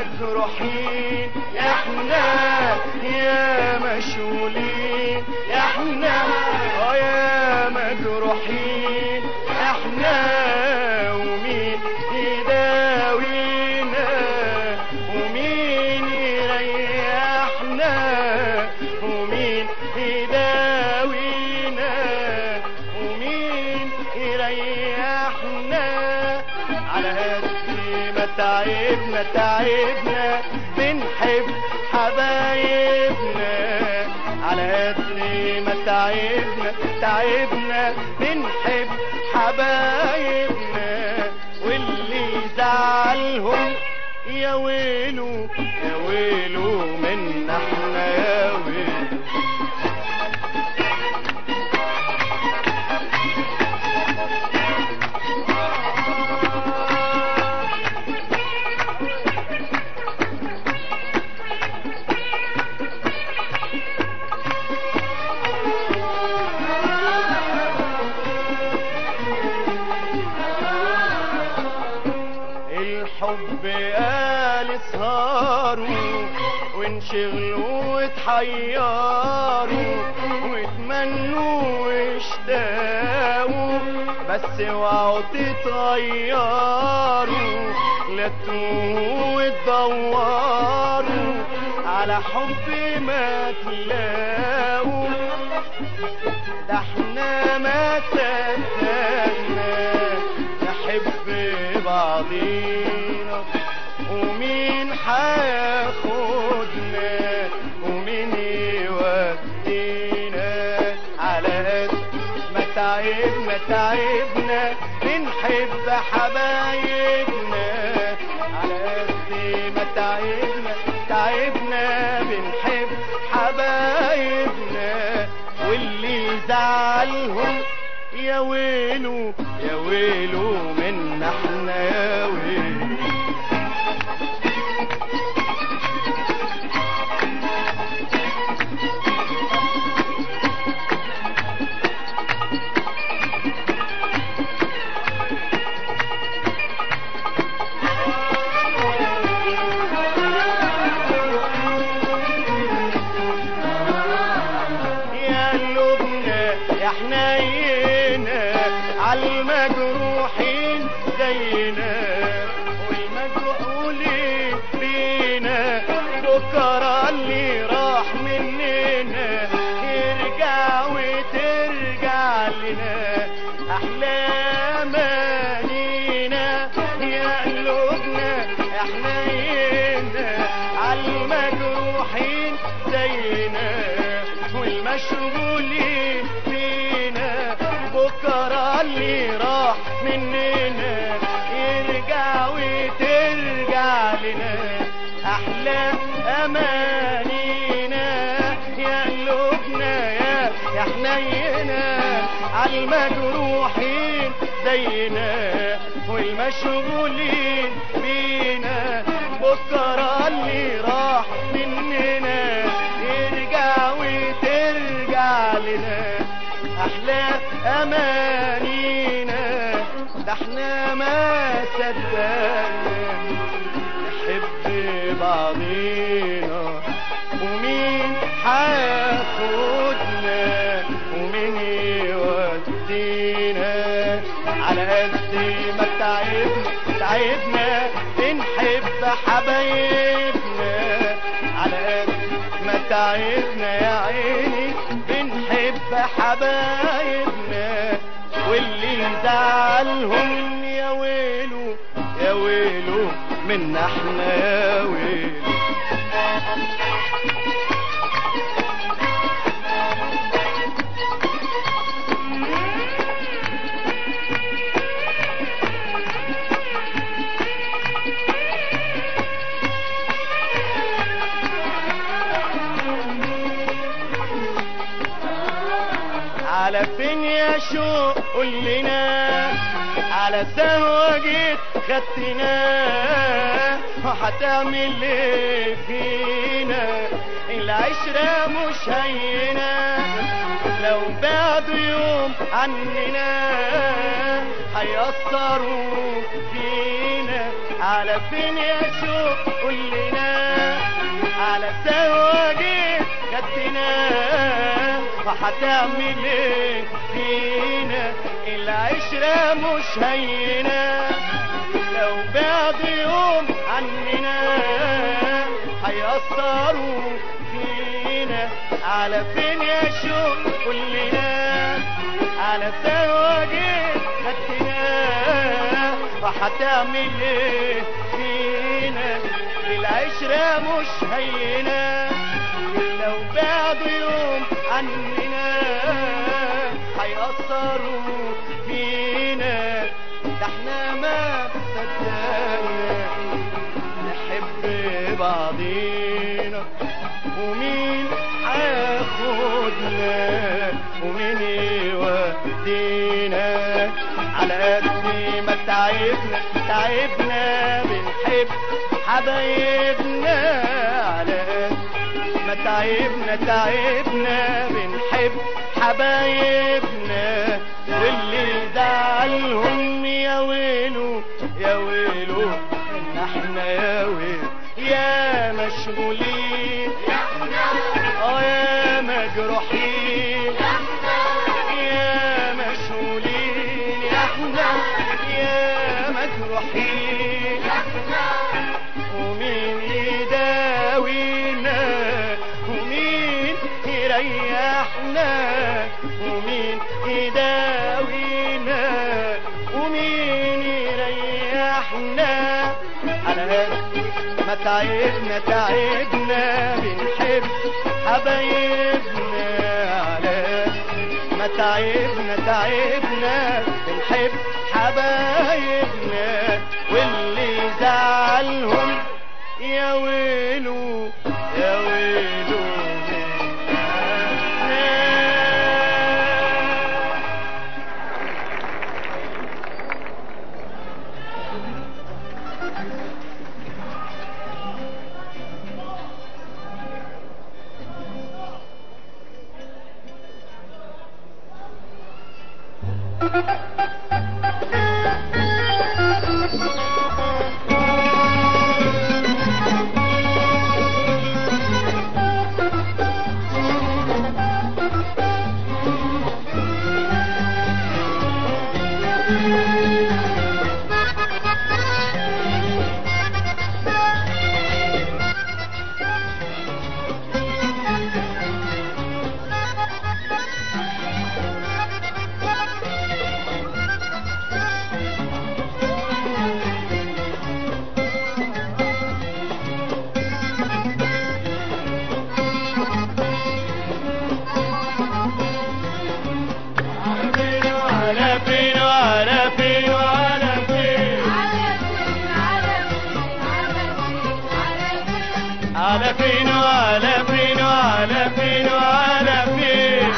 مجروحين احنا يا مشغولين احنا اه يا مجروحين احنا ومين يداوينا ومين يريحنا ومين يداوينا ومين يريحنا على قد ما تعبنا تعبنا بنحب حبايبنا على قد ما تعبنا تعبنا بنحب حبايبنا واللي زعلهم يا ويلو يا ويلو منا احنا يا ويلو الحب قال اسهروا وانشغلوا واتحيروا واتمنوا واشتاقوا بس اوعوا تتغيروا لا تتوهوا وتدوروا على حب ما تلاقوا ده احنا ما صدقنا نحب بعضينا ومين حياخدنا ومين يودينا على قد ما تعبنا تعبنا بنحب حبايبنا على قد ما تعبنا تعبنا بنحب حبايبنا واللي زعلهم يا ويلو يا ويلو منا احنا يا ويلو يا قلوبنا يا حنينا عالمجروحين زينا والمجروحين بينا بكرة اللي راح مننا يرجع وترجع لنا أحلى أمانينا يا قلوبنا يا حنينا عالمجروحين زينا والمشغولين فينا بكرة اللي راح مننا يرجع وترجع لنا أحلى أمانينا يا قلوبنا يا يا حنينا عالمجروحين زينا والمشغولين بينا بكرة اللي راح مننا يرجع وترجع لنا أحلى أمانينا ده احنا ما صدقنا نحب بعضينا ومين حياخدنا ومين يودينا على قد ما تعبنا تعبنا بنحب حبايبنا على قد ما تعبنا يا عيني بنحب حبايبنا واللي زعلهم يا ويلو يا ويلو منا احنا يا ويلو على فين يا شوق قول لنا على سهوة جيت خدتنا وهتعمل ايه فينا العشرة مش هينة لو بعدوا يوم عننا هيأثروا فينا على فين يا شوق قول لنا على سواجي خدتنا وهتعمل ايه فينا العشرة مش هينة لو بعد يوم عننا هيأثروا فينا على فين يا شوق كلنا على سواجي خدتنا وهتعمل ايه فينا العشرة مش هينة لو بعد يوم عننا هيأثروا فينا ده احنا ما صدقنا نحب بعضينا ومين هياخدنا ومين يودينا على قد ما تعبنا تعبنا بنحب حبايبنا على قد ما تعبنا تعبنا بنحب حبايبنا واللي زعلهم يا ويلو يا ويلو ان احنا يا ويلو يا مشغولين اه يا مجروحين يا مشغولين يا احنا يا مجروحين ومين يداوينا ومين يريحنا ومين يداوينا ومين يريحنا على قد ما تعبنا تعبنا بنحب حبايبنا على قد ما تعبنا تعبنا بنحب حبايبنا واللي زعلهم يا ويلو يا ويلو منا. على فين وعلى فين وعلى فين على فين وعلى فين وعلى فين وعلى فين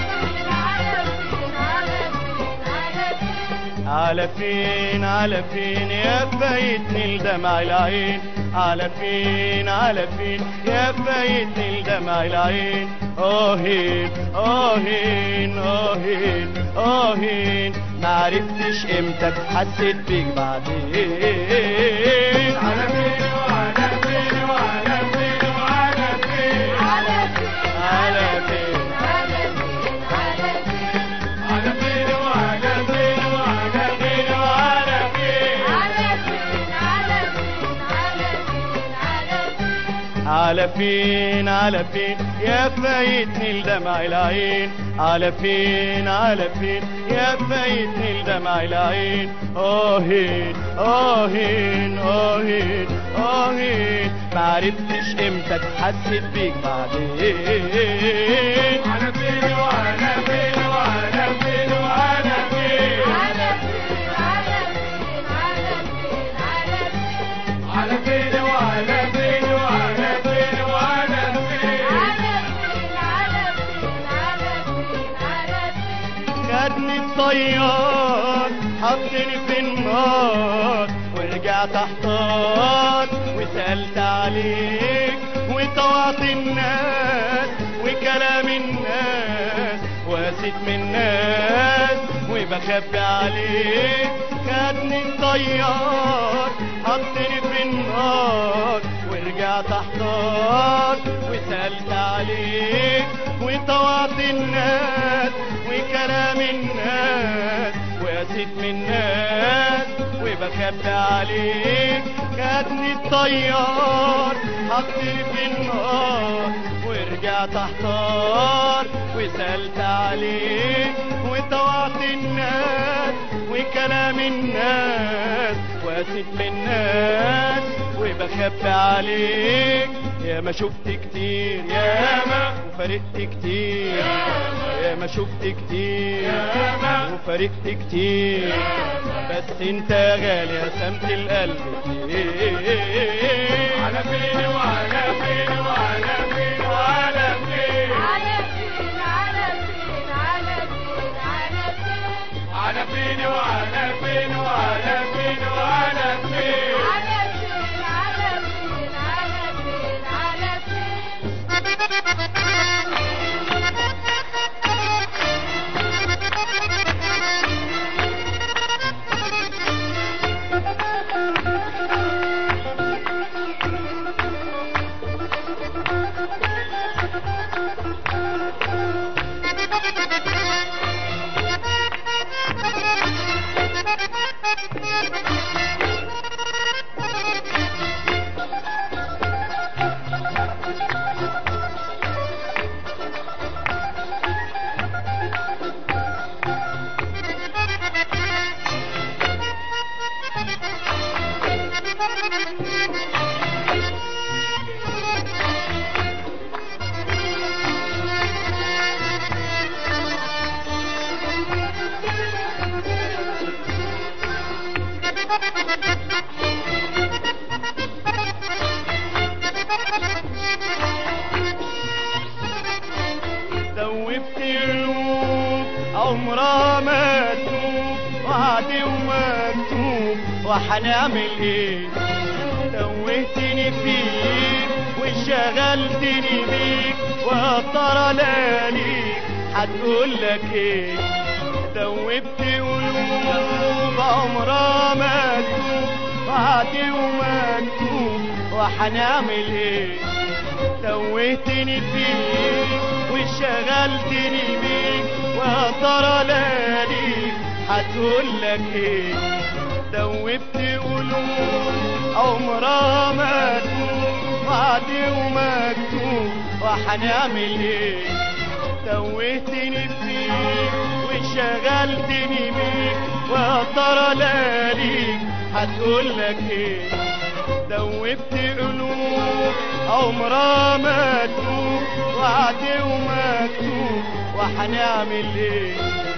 على فين على فين يا فايتني لدمع العين على فين على فين يا فايتني لدمع العين آهين آهين آهين آهين معرفتش امتى حسيت بيك بعدين على فين وعلى فين وعلى فين وعلى فين على فين على فين وعلى فين وعلى فين وعلى فين على فين على فين يا فايتني لدمع العين على فين على فين يا فايتني لدمع العين آهين آهين آهين آهين معرفتش امتى حسيت بيك بعدين على فين وعلى فين وعلى فين وعلى فين على فين وعلى فين وعلى فين وعلى فين خدني الطيار حطني في النار ورجعت احتار وسألت عليك وطوعت الناس وكلام الناس واسيت من الناس وبخبي عليك خدني الطيار حطني في النار ورجعت احتار وسألت عليك وطوعت الناس وكلام الناس وقسيت من الناس وبخبي عليك خدني الطيار حطني في النار ورجعت احتار وسألت عليك وطوعت الناس وكلام الناس وقسيت من الناس وبخبي عليك يا ما شفت كتير يا ما وفرقت كتير يا ما شفت كتير وفرقت كتير بس انت غالي يا سمت القلب على فين وعلى فين وعلى فين وعلى فين على فين على فين على فين على فين على فين وعلى فين وعلى فين وعلى فين على فين على فين على فين على فين دوبت قلوب عمرها ما تدوب وعد ومكتوب وحنعمل ايه دوبتني فيك وشغلتني بيك وترى لياليك هتقول لك ايه دوبت قلوب عمرها ما تدوب وعد ومكتوب وحنعمل ايه توهتني فيك وشغلتني بيك وترى لياليك هتقول لك ايه دوبت قلوب عمرها ما تدوب وعد ومكتوب وحنعمل ايه توهتني فيك وشغلتني بيك وترى لياليك هتقول لك ايه دوبت قلوب عمرها ما تدوب وعد ومكتوب وحنعمل ايه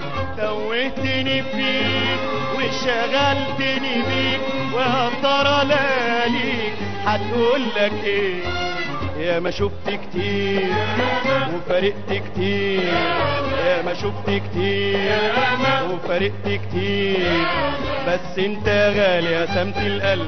توهتني فيك وشغلتني بيك ويا ترى لياليك هتقول لك ايه يا ما شفت كتير وفرقت كتير يا ما شفت كتير وفرقت كتير بس انت غالي يا سمت القلب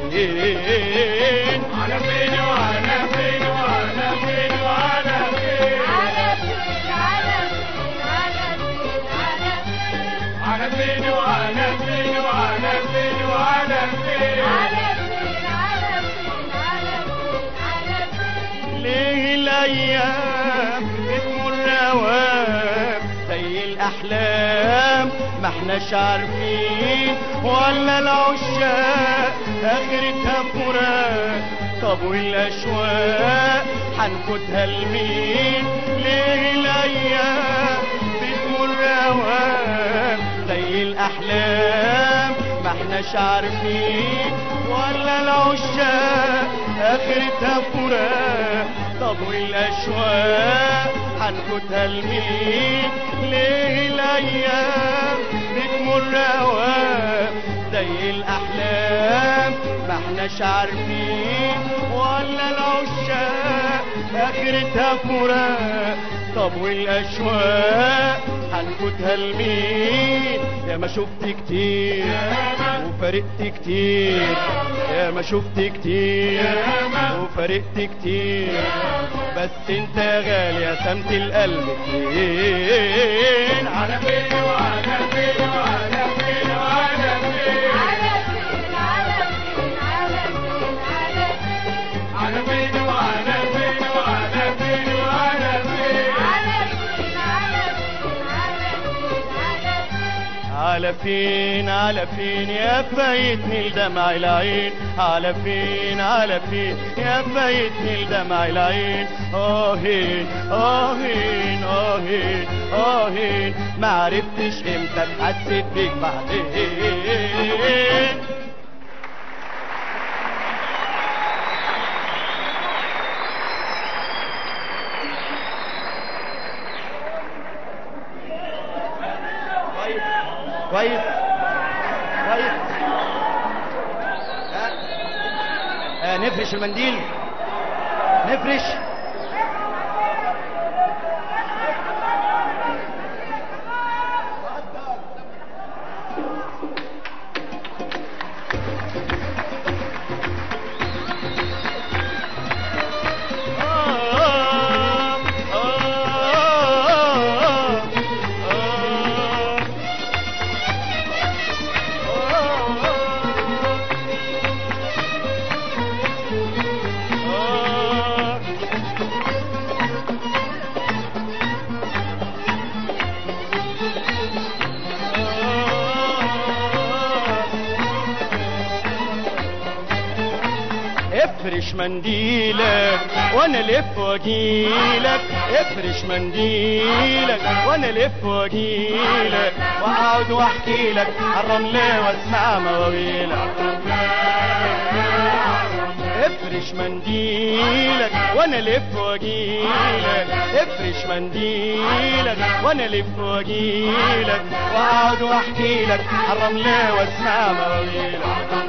على فين وعلى فين وعلى فين وعلى فين على فين على فين على فين على فين على فين وعلى فين وعلى فين وعلى فين على فين على فين على فين على فين ليه الايام بتمر اوام زي الاحلام ما احناش عارفين ولا العشاق اخرتها فراق طب والاشواق حنفوتها لمين ليه الايام بتمر اوام زي الاحلام ما احناش عارفين ولا العشاق اخرتها فراق طب والاشواق هنفوتها لمين ليه الايام بتمر اوام زي الاحلام ما احناش عارفين ولا العشاق اخرتها فراق طب والاشواق هنفوتها لمين يا ما شفت كتير وفرقت كتير يا ما شفت كتير وفرقت كتير بس انت غالي يا سمت القلب فين على فين وعلى فين وعلى فين وعلى فين على فين على فين على فين على فين يا فايتني لدمع العين على فين على فين يا فايتني لدمع العين آهين آهين آهين آهين ما عرفتش امتى حسيت بيك بعدين كويس كويس كويس ها؟ آه نفرش المنديل نفرش آه آه آه افرش منديلك وانا الف واجيلك افرش منديلك وانا الف واجيلك واقعد واحكي لك الرملة واسمع مواويلك افرش منديلك وانا الف واجيلك افرش منديلك وانا الف واجيلك واقعد واحكي لك الرملة واسمع مواويلك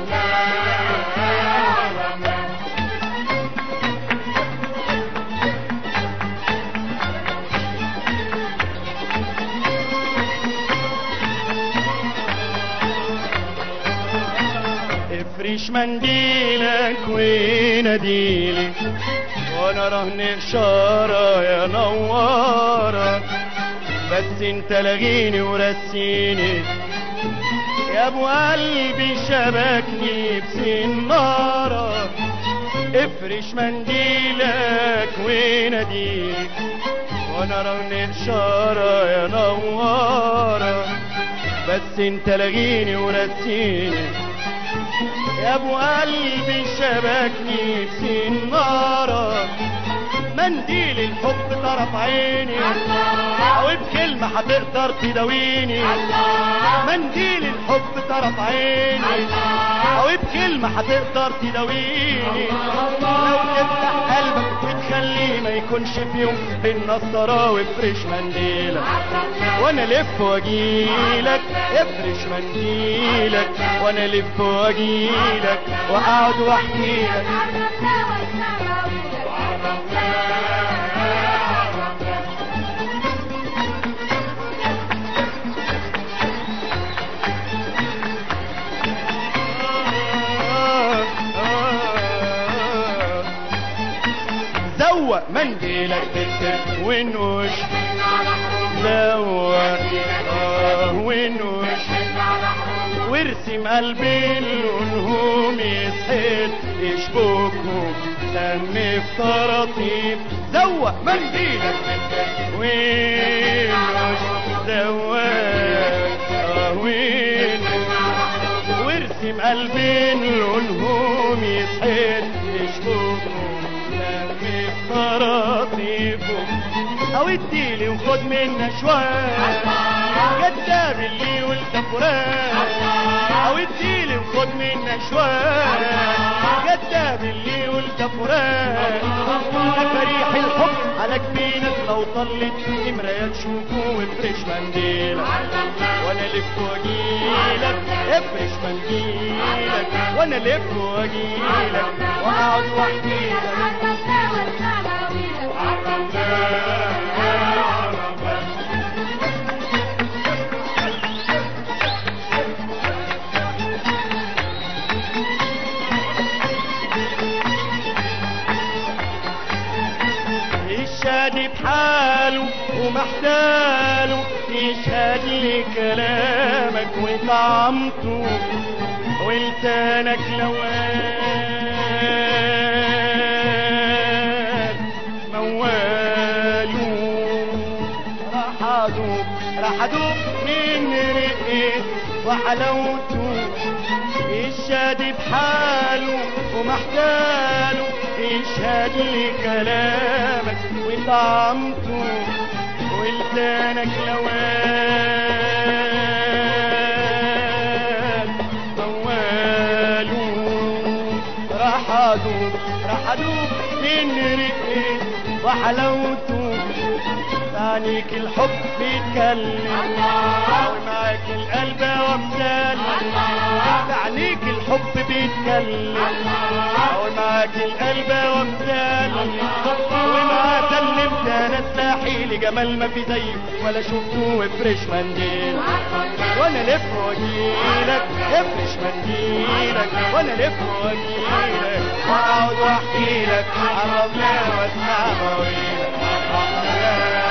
افرش منديلك وناديلي وانا رهن اشارة يا نوارة بس انت لغيني ورسيني يا ابو قلبي شبكني بسنارة افرش منديلك وناديلي وانا رهن اشارة يا نوارة بس انت لغيني ورسيني يا ابو قلبي شبكني بسنارة منديل الحب طرف عيني او بكلمة هتقدر تداويني منديل الحب طرف عيني او بكلمة هتقدر تداويني لو تفتح قلبك وتخليه ما يكونش في يوم بينا الثرى وافرش منديلك وانا الف واجيلك افرش منديلك وانا الف واجيلك واقعد واحكي لك زوق منديلك بالسر ونوش زوق آه ونوش وارسم قلبي لونهم يسحل يشبكهم دم في طراطيف زوق منديلك بالسر ونوش زوق آه ونوش وارسم قلبين لونهم يسحل يشبكهم لم طراطيفهم او اديلي وخد منا شوية كداب اللي قلت فراق او اديلي وخد منا شوية كداب اللي قلت فراق فريح الحب على جبينك لو طلت مرايات شوفه وافرش منديلك وانا الف واجيلك افرش منديلك وانا الف واجيلك واقعد واحكي لك الشادي بحاله ومحتاله يشهد لي كلامك وطعمته ولسانك لوال موالو راح ادوب راح ادوب من رقة وحلاوته الشاد بحاله ومحتاله يشهد لي كلامك وطعمته ولسانك لوان مواله راح ادوب راح ادوب من رقه وحلاوته عنيك الحب بيتكلم ومعاك القلب ومسلم عنيك الحب بيتكلم ومعاك القلب ومسلم وما سلمت انا الساحي لجمال ما في زيه ولا شفته افرش منديل وانا الف واجيلك افرش منديلك وانا الف واجيلك واقعد واحكي لك عرفنا واسمع مواويلك